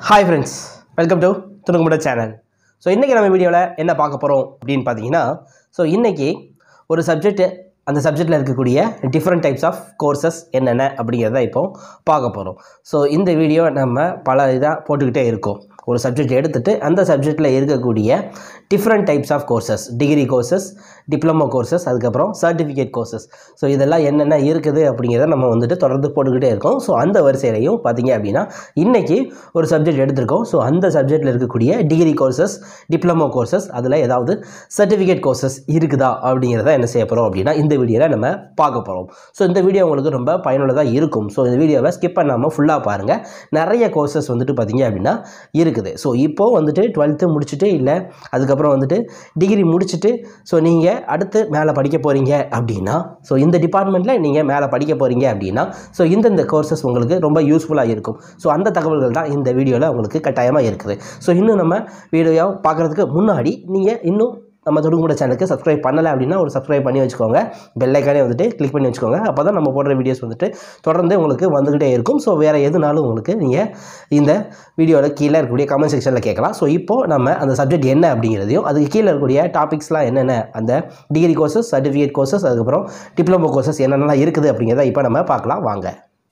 hi friends welcome to துணுக்குமுட channel so இன்றைக்கி நம்ம வீடியோவில் என்ன பார்க்க போகிறோம் அப்படின்னு பார்த்தீங்கன்னா ஸோ இன்றைக்கி ஒரு சப்ஜெக்ட் அந்த சப்ஜெக்டில் இருக்கக்கூடிய டிஃப்ரெண்ட் டைப்ஸ் ஆஃப் கோர்சஸ் என்னென்ன அப்படிங்கிறத இப்போ பார்க்க போகிறோம் ஸோ இந்த வீடியோ நம்ம பல இதாக போட்டுக்கிட்டே இருக்கோம் ஒரு சப்ஜெக்ட் எடுத்துகிட்டு அந்த சப்ஜெக்டில் இருக்கக்கூடிய different types of courses degree courses diploma courses அதுக்கப்புறம் சர்டிஃபிகேட் கோர்சஸ் ஸோ இதெல்லாம் என்னென்ன இருக்குது அப்படிங்கிறத நம்ம வந்துட்டு தொடர்ந்து போட்டுக்கிட்டே இருக்கோம் ஸோ அந்த வரிசையிலையும் பார்த்தீங்க அப்படின்னா இன்றைக்கி ஒரு சப்ஜெக்ட் எடுத்திருக்கோம் ஸோ அந்த சப்ஜெக்டில் இருக்கக்கூடிய டிகிரி கோர்சஸ் டிப்ளமோ கோர்சஸ் அதில் ஏதாவது சர்டிஃபிகேட் கோர்சஸ் இருக்குதா அப்படிங்கிறத என்ன செய்ய போகிறோம் அப்படின்னா இந்த வீடியோவில் நம்ம பார்க்க போகிறோம் ஸோ இந்த வீடியோ உங்களுக்கு ரொம்ப பயனுள்ளதாக இருக்கும் ஸோ இந்த வீடியோவை ஸ்கிப் பண்ணாமல் ஃபுல்லாக பாருங்கள் நிறைய கோர்சஸ் வந்துட்டு பார்த்தீங்க அப்படின்னா இருக்குது ஸோ இப்போது வந்துட்டு டுவெல்த்து முடிச்சுட்டு இல்லை அதுக்கப்புறம் வந்துட்டு டிகிரி முடிச்சுட்டு ஸோ நீங்கள் அடுத்து மேலே படிக்க போகிறீங்க அப்படின்னா ஸோ இந்த டிபார்ட்மெண்ட்டில் நீங்கள் மேலே படிக்க போகிறீங்க அப்படின்னா ஸோ இந்தந்த கோர்சஸ் உங்களுக்கு ரொம்ப யூஸ்ஃபுல்லாக இருக்கும் ஸோ அந்த தகவல்கள் தான் இந்த வீடியோவில் உங்களுக்கு கட்டாயமாக இருக்குது ஸோ இன்னும் நம்ம வீடியோ பார்க்குறதுக்கு முன்னாடி நீங்கள் இன்னும் நம்ம தொடுங்குட சேனலுக்கு சப்ஸ்கிரைப் பண்ணலை அப்படின்னா ஒரு சப்ஸ்கிரைப் பண்ணி வச்சுக்கோங்க பெல்லைக்கானே வந்துட்டு கிளிக் பண்ணி வச்சுக்கோங்க அப்போ தான் நம்ம போடுற வீடியோஸ் வந்துட்டு தொடர்ந்து உங்களுக்கு வந்துக்கிட்டே இருக்கும் ஸோ வேறு எதுனாலும் உங்களுக்கு நீங்கள் இந்த வீடியோவில் கீழே இருக்கக்கூடிய கமெண்ட் செக்ஷனில் கேட்கலாம் ஸோ இப்போது நம்ம அந்த சப்ஜெக்ட் என்ன அப்படிங்கிறதையும் அதுக்கு கீழே இருக்கக்கூடிய டாபிக்ஸ்லாம் என்னென்ன அந்த டிகிரி கோர்சஸ் சர்டிஃபிகேட் கோர்சஸ் அதுக்கப்புறம் டிப்ளமோ கோர்சஸ் என்னென்னலாம் இருக்குது அப்படிங்கிறத இப்போ நம்ம பார்க்கலாம் வாங்க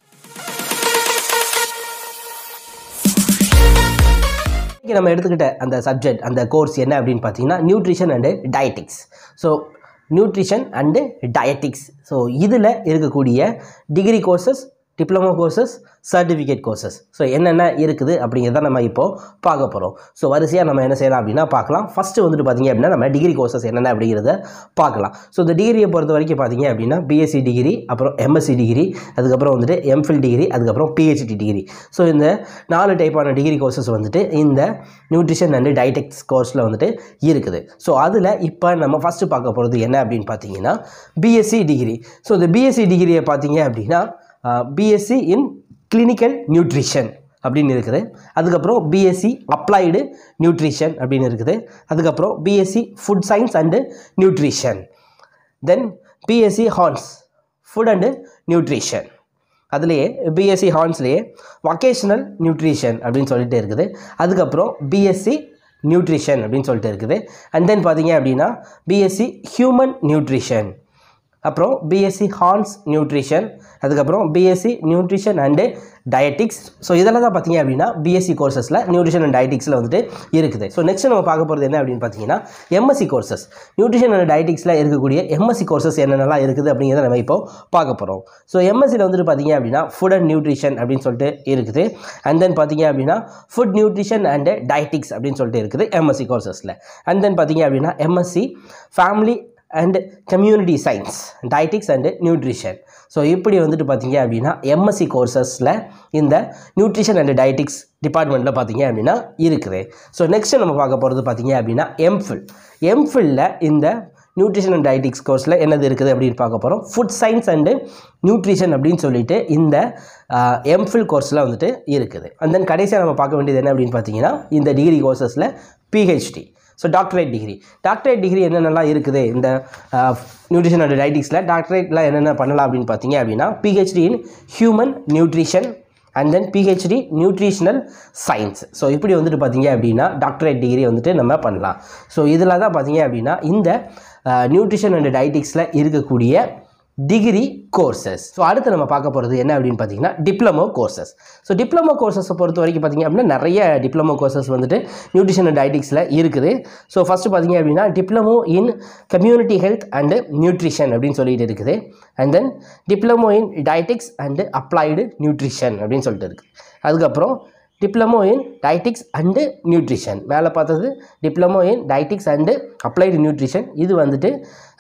இன்றைக்கி நம்ம எடுத்துக்கிட்ட அந்த சப்ஜெக்ட் அந்த கோர்ஸ் என்ன அப்படின்னு பார்த்தீங்கன்னா nutrition and dietetics so nutrition and dietetics so இதில் இருக்கக்கூடிய degree courses diploma courses certificate courses so என்னென்ன இருக்குது அப்படிங்கிறத நம்ம இப்போது பார்க்க போகிறோம் ஸோ வரிசையாக நம்ம என்ன செய்யலாம் அப்படின்னா பார்க்கலாம் ஃபஸ்ட்டு வந்துட்டு பார்த்திங்க அப்படின்னா நம்ம டிகிரி கோர்சஸ் என்னென்ன அப்படிங்கிறத பார்க்கலாம் ஸோ இந்த டிகிரியை பொறுத்த வரைக்கும் பார்த்தீங்க அப்படின்னா பிஎஸ்சி டிகிரி அப்புறம் எம்எஸ்சி டிகிரி அதுக்கப்புறம் வந்துட்டு எம்ஃபில் டிகிரி அதுக்கப்புறம் பிஹெச்டி டிகிரி ஸோ இந்த நாலு டைப்பான டிகிரி கோர்சஸ் வந்துட்டு இந்த நியூட்ரிஷன் அண்டு டயடெக்ஸ் கோர்ஸில் வந்துட்டு இருக்குது ஸோ அதில் இப்போ நம்ம ஃபஸ்ட்டு பார்க்க போகிறது என்ன அப்படின்னு பார்த்தீங்கன்னா பிஎஸ்சி டிகிரி ஸோ இந்த பிஎஸ்சி டிகிரியை பார்த்தீங்க அப்படின்னா பிஎஸ்சி இன் கிளினிக்கல் நியூட்ரிஷன் அப்படின்னு இருக்குது அதுக்கப்புறம் பிஎஸ்சி அப்ளைடு நியூட்ரிஷன் அப்படின்னு இருக்குது அதுக்கப்புறம் BSc food science and nutrition then BSc ஹார்ன்ஸ் ஃபுட் அண்டு நியூட்ரிஷன் அதுலேயே பிஎஸ்சி ஹார்ன்ஸ்லேயே வொக்கேஷனல் நியூட்ரிஷன் அப்படின்னு சொல்லிட்டு இருக்குது அதுக்கப்புறம் பிஎஸ்சி நியூட்ரிஷன் அப்படின்னு சொல்லிட்டு இருக்குது அண்ட் தென் பார்த்தீங்க அப்படின்னா பிஎஸ்சி ஹியூமன் நியூட்ரிஷன் அப்புறம் பிஎஸ்சி ஹார்ன்ஸ் நியூட்ரிஷன் அதுக்கப்புறம் BSc nutrition and dietetics so இதெல்லாம் தான் பார்த்தீங்க அப்படின்னா பிஎஸ்சி கோர்சஸில் நியூட்ரிஷன் அண்ட் டயட்டிக்ஸில் வந்துட்டு இருக்குது ஸோ நெக்ஸ்ட் நம்ம பார்க்க போகிறது என்ன அப்படின்னு பார்த்தீங்கன்னா எம்எஸ்சி கோர்சஸ் நியூட்ரிஷன் அண்ட் டயட்டிக்ஸில் இருக்கக்கூடிய எம்எஸ்சி கோர்சஸ் என்னென்னலாம் இருக்குது அப்படிங்கிறத நம்ம இப்போ பார்க்க போகிறோம் ஸோ எம்எஸ்சியில் வந்துட்டு பார்த்தீங்க அப்படின்னா ஃபுட் அண்ட் நியூட்ரிஷன் அப்படின்னு சொல்லிட்டு இருக்குது அண்ட் தென் பார்த்தீங்க அப்படின்னா ஃபுட் நியூட்ரிஷன் அண்ட் டயட்டிக்ஸ் அப்படின்னு சொல்லிட்டு இருக்குது எம்எஸ்சி கோர்சஸில் அண்ட் தென் பார்த்தீங்க அப்படின்னா MSc family and community science dietetics and nutrition so இப்படி வந்துட்டு பார்த்தீங்க அப்படின்னா எம்எஸ்சி கோர்சஸில் இந்த நியூட்ரிஷன் அண்ட் டயட்டிக்ஸ் டிபார்ட்மெண்ட்டில் பார்த்தீங்க அப்படின்னா இருக்குது ஸோ நெக்ஸ்ட்டு நம்ம பார்க்க போகிறது பார்த்தீங்க அப்படின்னா எம்ஃபில் எம்ஃபில்ல இந்த நியூட்ரிஷன் அண்ட் டயட்டிக்ஸ் கோர்ஸில் என்னது இருக்குது அப்படின்னு பார்க்க போகிறோம் ஃபுட் சயின்ஸ் அண்டு நியூட்ரிஷன் அப்படின்னு சொல்லிட்டு இந்த எம்ஃபில் கோர்ஸில் வந்துட்டு இருக்குது அண்ட் தென் கடைசியாக நம்ம பார்க்க வேண்டியது என்ன அப்படின்னு பார்த்தீங்கன்னா இந்த டிகிரி கோர்சஸில் PhD so doctorate degree doctorate degree என்னென்னலாம் இருக்குது இந்த நியூட்ரிஷன் அண்ட் டயட்டிக்ஸில் டாக்டரேட்டில் என்னென்ன பண்ணலாம் அப்படின்னு பார்த்தீங்க அப்படின்னா PhD in human nutrition and then PhD nutritional science so இப்படி வந்துட்டு பார்த்தீங்க அப்படின்னா டாக்டரேட் டிகிரி வந்துட்டு நம்ம பண்ணலாம் ஸோ இதில் தான் பார்த்தீங்க அப்படின்னா இந்த நியூட்ரிஷன் அண்ட் டயட்டிக்ஸில் இருக்கக்கூடிய டிகிரி கோர்சஸ் ஸோ அடுத்து நம்ம பார்க்க போகிறது என்ன அப்படின்னு பார்த்தீங்கன்னா டிப்ளமோ கோர்சஸ் ஸோ டிப்ளமோ கோர்சஸை பொறுத்த வரைக்கும் பார்த்தீங்க அப்படின்னா நிறைய டிப்ளமோ கோர்சஸ் வந்துட்டு நியூட்ரிஷன் அண்ட் டயட்டிக்ஸில் இருக்குது ஸோ ஃபஸ்ட்டு பார்த்தீங்க அப்படின்னா diploma in community health and nutrition அப்படின்னு சொல்லிட்டு இருக்குது and then diploma in dietetics and applied nutrition அப்படின்னு சொல்லிட்டு இருக்குது அதுக்கப்புறம் diploma in dietetics and nutrition மேலே பார்த்தது diploma in dietetics and applied nutrition இது வந்துட்டு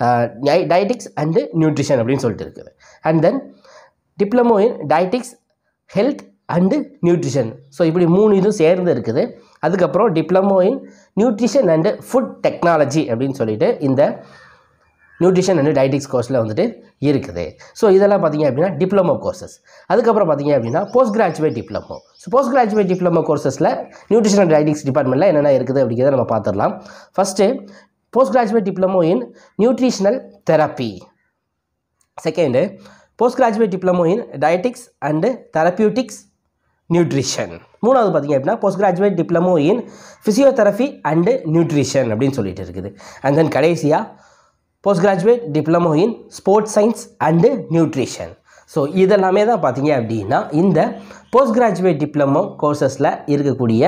டயட்டிக்ஸ் அண்டு நியூட்ரிஷன் அப்படின்னு சொல்லிட்டு இருக்குது and then diploma in dietetics health and nutrition so இப்படி மூணு இதுவும் சேர்ந்து இருக்குது அதுக்கப்புறம் diploma in nutrition and food technology அப்படின்னு சொல்லிட்டு இந்த நியூட்ரிஷன் அண்ட் டயட்டிக்ஸ் கோர்ஸில் வந்துட்டு இருக்குது ஸோ இதெல்லாம் பார்த்தீங்க அப்படின்னா டிப்ளமோ கோர்சஸ் அதுக்கப்புறம் பார்த்தீங்க அப்படின்னா post graduate diploma so post graduate diploma கோர்சஸில் நியூட்ரிஷன் அண்ட் டயட்டிக்ஸ் டிபார்ட்மெண்ட்டில் என்னென்ன இருக்குது அப்படிங்கிறத நம்ம பார்த்துடலாம் first post graduate diploma in nutritional therapy second post graduate diploma in dietetics and therapeutics nutrition மூணாவது பார்த்தீங்க அப்படின்னா post graduate diploma in physiotherapy and nutrition அப்படின்னு சொல்லிட்டு இருக்குது அண்ட் தென் கடைசியாக post graduate diploma in sports science and nutrition so இதெல்லாமே தான் பார்த்தீங்க அப்படின்னா இந்த போஸ்ட் கிராஜுவேட் டிப்ளமோ கோர்சஸில் இருக்கக்கூடிய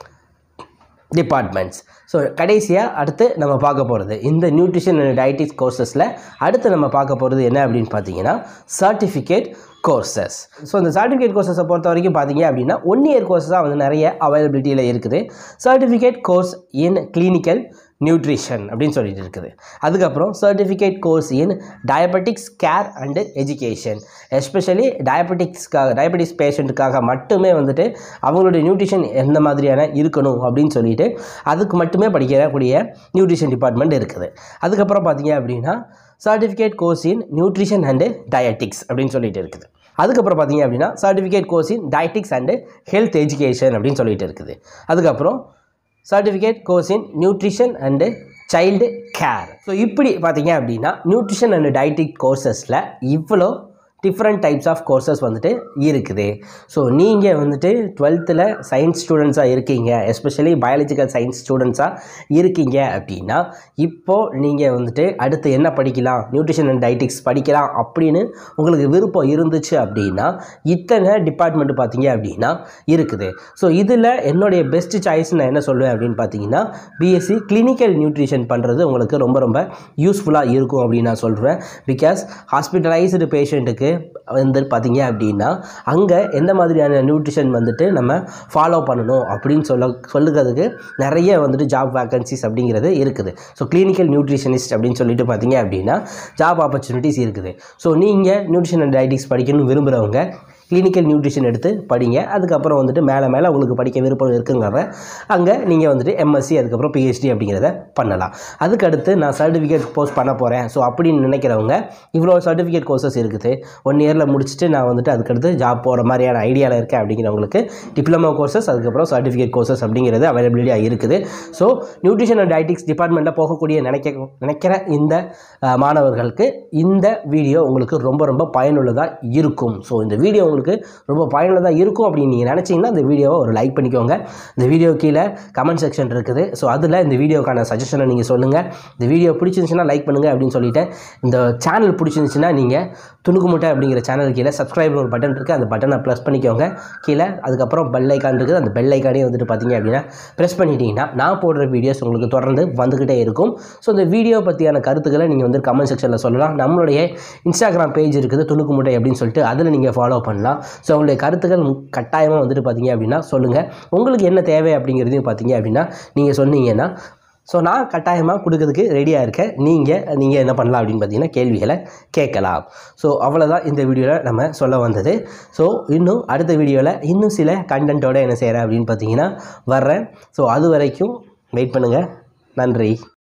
டிபார்ட்மெண்ட்ஸ் ஸோ கடைசியாக அடுத்து நம்ம பார்க்க போகிறது இந்த நியூட்ரிஷன் அண்ட் டயட்டிக்ஸ் கோர்சஸில் அடுத்து நம்ம பார்க்க போகிறது என்ன அப்படின்னு பார்த்தீங்கன்னா சர்டிஃபிகேட் கோர்சஸ் ஸோ இந்த சர்டிஃபிகேட் கோர்சஸை பொறுத்த வரைக்கும் பார்த்தீங்க அப்படின்னா ஒன் இயர் கோர்சஸாக வந்து நிறைய அவைலபிலிட்டியில் இருக்குது certificate course in clinical nutrition அப்படின்னு சொல்லிட்டு இருக்குது அதுக்கப்புறம் certificate course in diabetics care and education especially டயபெட்டிக்ஸ்க்காக டயபெட்டிக்ஸ் பேஷண்ட்டுக்காக மட்டுமே வந்துட்டு அவங்களுடைய நியூட்ரிஷன் எந்த மாதிரியான இருக்கணும் அப்படின்னு சொல்லிட்டு அதுக்கு மட்டுமே படிக்கக்கூடிய நியூட்ரிஷன் டிபார்ட்மெண்ட் இருக்குது அதுக்கப்புறம் பார்த்தீங்க அப்படின்னா certificate course in nutrition and dietetics அப்படின்னு சொல்லிட்டு இருக்குது அதுக்கப்புறம் பார்த்தீங்க அப்படின்னா certificate course in dietetics and health education அப்படின்னு சொல்லிட்டு இருக்குது அதுக்கப்புறம் certificate course in nutrition and child care so இப்படி பார்த்தீங்க அப்படின்னா நியூட்ரிஷன் அண்ட் டயட்டிக் கோர்சஸில் இவ்வளோ டிஃப்ரெண்ட் டைப்ஸ் ஆஃப் கோர்சஸ் வந்துட்டு இருக்குது ஸோ நீங்கள் வந்துட்டு டுவெல்த்தில் சயின்ஸ் ஸ்டூடெண்ட்ஸாக இருக்கீங்க எஸ்பெஷலி பயாலஜிக்கல் சயின்ஸ் ஸ்டூடெண்ட்ஸாக இருக்கீங்க அப்படின்னா இப்போது நீங்கள் வந்துட்டு அடுத்து என்ன படிக்கலாம் நியூட்ரிஷன் அண்ட் டயட்டிக்ஸ் படிக்கலாம் அப்படின்னு உங்களுக்கு விருப்பம் இருந்துச்சு அப்படின்னா இத்தனை டிபார்ட்மெண்ட் பார்த்தீங்க அப்படின்னா இருக்குது ஸோ இதில் என்னுடைய பெஸ்ட் சாய்ஸ் நான் என்ன சொல்லுவேன் அப்படின்னு பார்த்தீங்கன்னா பிஎஸ்சி கிளினிக்கல் நியூட்ரிஷன் பண்ணுறது உங்களுக்கு ரொம்ப ரொம்ப யூஸ்ஃபுல்லாக இருக்கும் அப்படின்னு நான் சொல்கிறேன் பிகாஸ் ஹாஸ்பிட்டலைஸ்டு பேஷண்ட்டுக்கு வந்து பார்த்தீங்க அப்படின்னா அங்கே எந்த மாதிரியான நியூட்ரிஷன் வந்துட்டு நம்ம ஃபாலோ பண்ணணும் அப்படின்னு சொல்ல சொல்லுறதுக்கு நிறைய வந்துட்டு ஜாப் வேக்கன்சிஸ் அப்படிங்கிறது இருக்குது ஸோ கிளினிக்கல் நியூட்ரிஷனிஸ்ட் அப்படின்னு சொல்லிட்டு பார்த்தீங்க அப்படின்னா ஜாப் ஆப்பர்ச்சுனிட்டிஸ் இருக்குது ஸோ நீங்கள் நியூட்ரிஷன் அண்ட் டயட்டிக்ஸ் படிக்கணும்னு விரும்புகிறவங்க கிளினிக்கல் நியூட்ரிஷன் எடுத்து படிங்க அதுக்கப்புறம் வந்துட்டு மேலே மேலே உங்களுக்கு படிக்க விருப்பம் இருக்குங்கிறத அங்கே நீங்கள் வந்துட்டு எம்எஸ்சி அதுக்கப்புறம் பிஹெச்டி அப்படிங்கிறத பண்ணலாம் அதுக்கடுத்து நான் சர்டிஃபிகேட் கோர்ஸ் பண்ண போகிறேன் ஸோ அப்படின்னு நினைக்கிறவங்க இவ்வளோ சர்டிஃபிகேட் கோர்சஸ் இருக்குது ஒன் இயரில் முடிச்சுட்டு நான் வந்துட்டு அதுக்கடுத்து ஜாப் போகிற மாதிரியான ஐடியாவில் இருக்கேன் அப்படிங்கிறவங்களுக்கு டிப்ளமோ கோர்சஸ் அதுக்கப்புறம் சர்டிஃபிகேட் கோர்சஸ் அப்படிங்கிறது அவைலபிலிட்டியாக இருக்குது ஸோ நியூட்ரிஷன் அண்ட் டயட்டிக்ஸ் டிபார்ட்மெண்ட்டில் போகக்கூடிய நினைக்க நினைக்கிற இந்த அஹ், மாணவர்களுக்கு இந்த வீடியோ உங்களுக்கு ரொம்ப ரொம்ப பயனுள்ளதாக இருக்கும் ஸோ இந்த வீடியோ உங்களுக்கு ரொம்ப பயனுள்ளதாக இருக்கும் அப்படின்னு நீங்கள் நினச்சிங்கன்னா இந்த வீடியோவை ஒரு லைக் பண்ணிக்கோங்க இந்த வீடியோ கீழே கமெண்ட் செக்ஷன் இருக்குது ஸோ அதில் இந்த வீடியோக்கான சஜஷனை நீங்கள் சொல்லுங்கள் இந்த வீடியோ பிடிச்சிருந்துச்சுன்னா லைக் பண்ணுங்கள் அப்படின்னு சொல்லிட்டேன் இந்த சேனல் பிடிச்சிருந்துச்சுன்னா நீங்கள் துணுக்கு முட்டை அப்படிங்கிற சேனல் கீழே சப்ஸ்கிரைப் ஒரு பட்டன் இருக்குது அந்த பட்டனை ப்ரெஸ் பண்ணிக்கோங்க கீழே அதுக்கப்புறம் பெல் ஐக்கான் இருக்குது அந்த பெல் ஐக்கானே வந்துட்டு பார்த்தீங்க அப்படின்னா ப்ரெஸ் பண்ணிட்டீங்கன்னா நான் போடுற வீடியோஸ் உங்களுக்கு தொடர்ந்து வந்துக்கிட்டே இருக்கும் ஸோ இந்த வீடியோ பற்றியான கருத்துக்களை நீங்கள் வந்து கமெண்ட் செக்ஷனில் சொல்லலாம் நம்மளுடைய இன்ஸ்டாகிராம் பேஜ் இருக்குது துணுக்கு முட்டை அப்படின்னு சொல்லிட்டு அதில் நீங்கள் ஃபாலோ பண்ணலாம் ஸோ உங்களுடைய கருத்துக்கள் மு- கட்டாயமாக வந்துட்டு பார்த்தீங்க அப்படின்னா சொல்லுங்கள் உங்களுக்கு என்ன தேவை அப்படிங்கிறதையும் பார்த்தீங்க அப்படின்னா நீங்கள் சொன்னீங்கன்னா ஸோ நான் கட்டாயமாக கொடுக்கறதுக்கு ரெடியாக இருக்கேன் நீங்கள் நீங்கள் என்ன பண்ணலாம் அப்படின்னு பார்த்தீங்கன்னா கேள்விகளை கேட்கலாம் ஸோ அவ்வளோதான் இந்த வீடியோவில் நம்ம சொல்ல வந்தது ஸோ இன்னும் அடுத்த வீடியோவில் இன்னும் சில கண்டென்ட்டோட என்ன செய்கிறேன் அப்படின்னு பார்த்தீங்கன்னா வர்றேன் ஸோ அது வரைக்கும் வெயிட் பண்ணுங்கள் நன்றி